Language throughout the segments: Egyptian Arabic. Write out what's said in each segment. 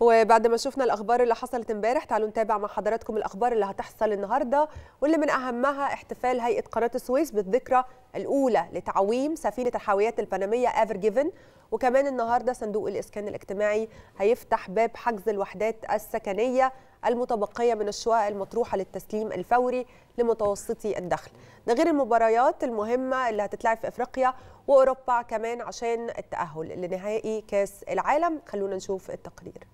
وبعد ما شفنا الاخبار اللي حصلت امبارح تعالوا نتابع مع حضراتكم الاخبار اللي هتحصل النهارده واللي من اهمها احتفال هيئه قناه السويس بالذكرى الاولى لتعويم سفينه الحاويات البنميه ايفر جيفن وكمان النهارده صندوق الاسكان الاجتماعي هيفتح باب حجز الوحدات السكنيه المتبقيه من الشقق المطروحه للتسليم الفوري لمتوسطي الدخل ده غير المباريات المهمه اللي هتتلعب في افريقيا واوروبا كمان عشان التاهل لنهائي كاس العالم خلونا نشوف التقرير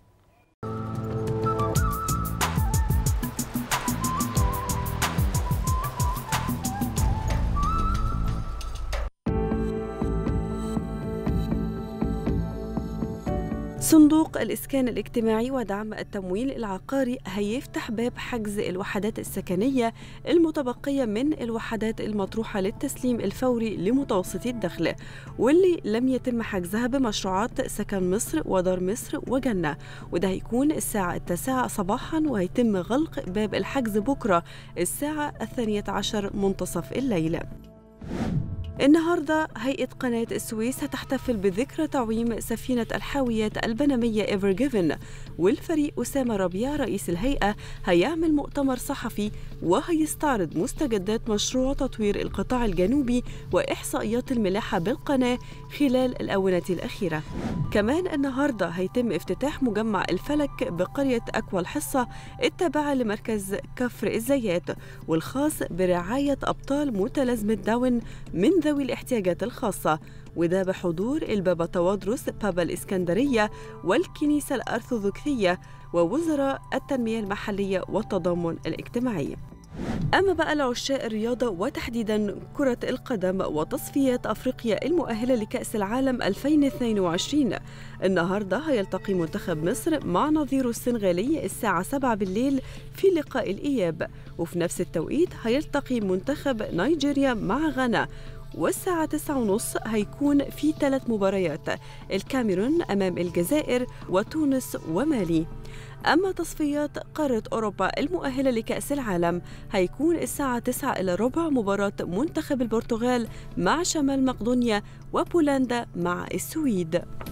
صندوق الإسكان الاجتماعي ودعم التمويل العقاري هيفتح باب حجز الوحدات السكنية المتبقية من الوحدات المطروحة للتسليم الفوري لمتوسطي الدخل واللي لم يتم حجزها بمشروعات سكن مصر ودار مصر وجنة وده هيكون الساعة التاسعة صباحا وهيتم غلق باب الحجز بكرة الساعة الثانية عشر منتصف الليل النهارده هيئة قناة السويس هتحتفل بذكرى تعويم سفينة الحاويات البنمية ايفر جيفن والفريق أسامة ربيع رئيس الهيئة هيعمل مؤتمر صحفي وهيستعرض مستجدات مشروع تطوير القطاع الجنوبي وإحصائيات الملاحة بالقناة خلال الآونة الأخيرة كمان النهارده هيتم افتتاح مجمع الفلك بقرية أكوا الحصة التابعة لمركز كفر الزيات والخاص برعاية أبطال متلازمة داون من ذوي الاحتياجات الخاصة وده بحضور البابا توادرس بابا الإسكندرية والكنيسة الأرثوذكسية ووزراء التنمية المحلية والتضامن الاجتماعي أما بقى لعشاء الرياضة وتحديدا كرة القدم وتصفيات أفريقيا المؤهلة لكأس العالم 2022 النهاردة هيلتقي منتخب مصر مع نظيره السنغالي الساعة 7 بالليل في لقاء الإياب وفي نفس التوقيت هيلتقي منتخب نيجيريا مع غانا والساعة 9:30 هيكون في ثلاث مباريات الكاميرون أمام الجزائر وتونس ومالي أما تصفيات قارة أوروبا المؤهلة لكأس العالم هيكون الساعة 9 إلى ربع مباراة منتخب البرتغال مع شمال مقدونيا وبولندا مع السويد